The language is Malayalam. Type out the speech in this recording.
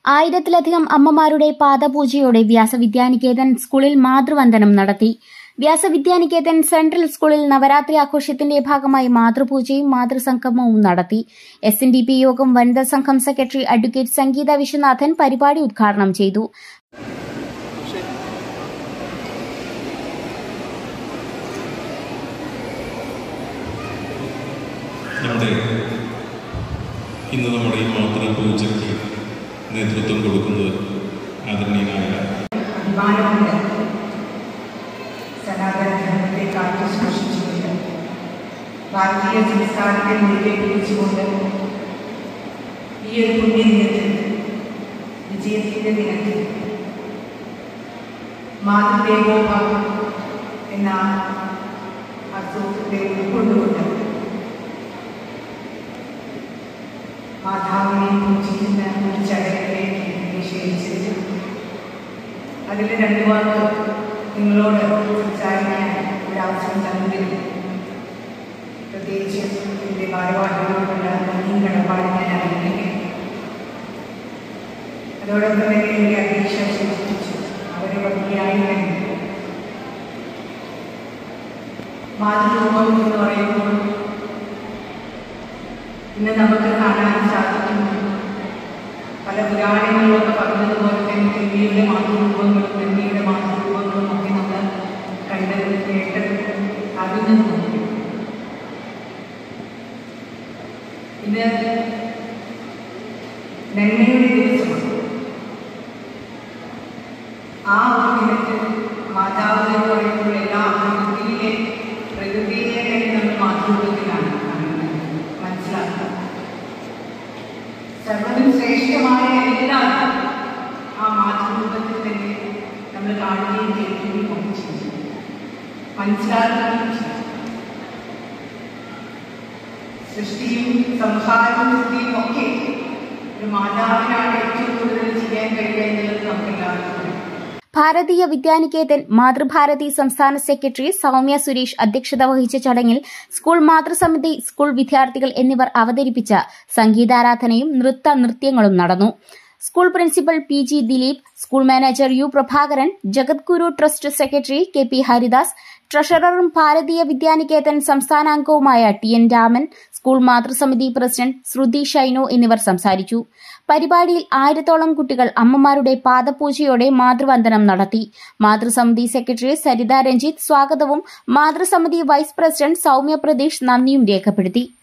ആയിരത്തിലധികം അമ്മമാരുടെ പാദപൂജയോടെ വ്യാസവിദ്യാനികേതൻ സ്കൂളിൽ മാതൃവന്ദനം നടത്തി വ്യാസവിദ്യാനികേതൻ സെൻട്രൽ സ്കൂളിൽ നവരാത്രി ആഘോഷത്തിന്റെ ഭാഗമായി മാതൃപൂജയും മാതൃസംഗമവും നടത്തി എസ് എൻ ഡി പി യോഗം വനിതാ സംഘം സെക്രട്ടറി അഡ്വക്കേറ്റ് സംഗീത വിശ്വനാഥൻ പരിപാടി ഉദ്ഘാടനം ചെയ്തു നമ്മുടെ ഇന്ന് നമ്മുടെ ഈ മാതൃപൂജയ്ക്ക് നേതൃത്വം കൊടുക്കുന്നത് ആദരണീയനായ അഭിമാനമുണ്ട് സനാതന ധർമ്മത്തെ കാത്തു സൂക്ഷിച്ചുകൊണ്ട് ഭാരതീയ സംസ്കാരത്തെ മുഴുകെ പിടിച്ചുകൊണ്ട് ഈ ഒരു പുണ്യദിനത്തിൽ വിജയത്തിൻ്റെ ദിനത്തിൽ മാതൃദേവോഭ എന്ന അർത്ഥത്തെ ഉൾക്കൊണ്ടുകൊണ്ട് മാതാവിനെ പൂജിക്കുന്ന ഒരു ചടങ്ങിലേക്ക് നിഷേധിച്ചിരുന്നു അതിൽ രണ്ട് വാക്ക് നിങ്ങളോട് സംസാരിക്കാൻ ഒരു അവസരം തന്നതിൽ പ്രത്യേകിച്ച് എൻ്റെ ഭാരവാഹികളോടുള്ള നന്ദിയും കടപ്പാടും ഞാൻ അറിയിക്കുകയും അതോടൊപ്പം തന്നെ എൻ്റെ അപേക്ഷ സൂചിപ്പിച്ചു അവരെ ഭംഗിയായി തന്നെ മാതൃരൂപം എന്ന് പറയുമ്പോൾ ഇന്ന് നമുക്ക് കാണാൻ സാധിക്കുന്നു പല പുരാണങ്ങളിലൊക്കെ പറഞ്ഞതുപോലെ തന്നെ ദേവിയുടെ മാതൃരൂപങ്ങളും ബ്രഹ്മയുടെ മാതൃരൂപങ്ങളും ഒക്കെ നമ്മൾ കണ്ടത് കേട്ടത് അറിഞ്ഞതുമുണ്ട് ഇത് നന്മയുടെ ദിവസമാണ് ആ ഒരു ദിനത്തിൽ മാതാവ് എന്ന് പറയുമ്പോൾ എല്ലാ പ്രകൃതിയിലെ പ്രകൃതിയെ തന്നെ നമ്മൾ മാതൃരൂപത്തിലാണ് കാണുന്നത് മനസ്സിലാക്കുന്നത് സർവ്വതും ശ്രേഷ്ഠമായ എല്ലാം ആ മാതൃരൂപത്തിൽ തന്നെ നമ്മൾ കാണുകയും കേൾക്കുകയും ഒക്കെ ചെയ്യും മനസ്സിലാക്കുകയും ചെയ്യും സൃഷ്ടിയും സംഹാരവും സ്ഥിതിയും ഒക്കെ ഒരു മാതാവിനാണ് ഏറ്റവും കൂടുതൽ ചെയ്യാൻ കഴിയുക എന്നുള്ളത് നമുക്ക് എല്ലാവർക്കും അറിയാം ഭാരതീയ വിദ്യാനികേതൻ മാതൃഭാരതി സംസ്ഥാന സെക്രട്ടറി സൗമ്യ സുരേഷ് അധ്യക്ഷത വഹിച്ച ചടങ്ങിൽ സ്കൂൾ മാതൃസമിതി സ്കൂൾ വിദ്യാർത്ഥികൾ എന്നിവർ അവതരിപ്പിച്ച സംഗീതാരാധനയും നൃത്ത നൃത്യങ്ങളും നടന്നു school principal P G Dileep school manager U Prabhakaran Jagadguru trust secretary K P Haridas ട്രഷററും ഭാരതീയ വിദ്യാനികേതൻ സംസ്ഥാനാംഗവുമായ ടി എൻ രാമൻ സ്കൂൾ മാതൃസമിതി പ്രസിഡന്റ് ശ്രുതി ഷൈനോ എന്നിവർ സംസാരിച്ചു പരിപാടിയിൽ ആയിരത്തോളം കുട്ടികൾ അമ്മമാരുടെ പാദപൂജയോടെ മാതൃവന്ദനം നടത്തി മാതൃസമിതി സെക്രട്ടറി സരിത രഞ്ജിത്ത് സ്വാഗതവും മാതൃസമിതി വൈസ് പ്രസിഡന്റ് സൗമ്യ പ്രതീഷ് നന്ദിയും രേഖപ്പെടുത്തി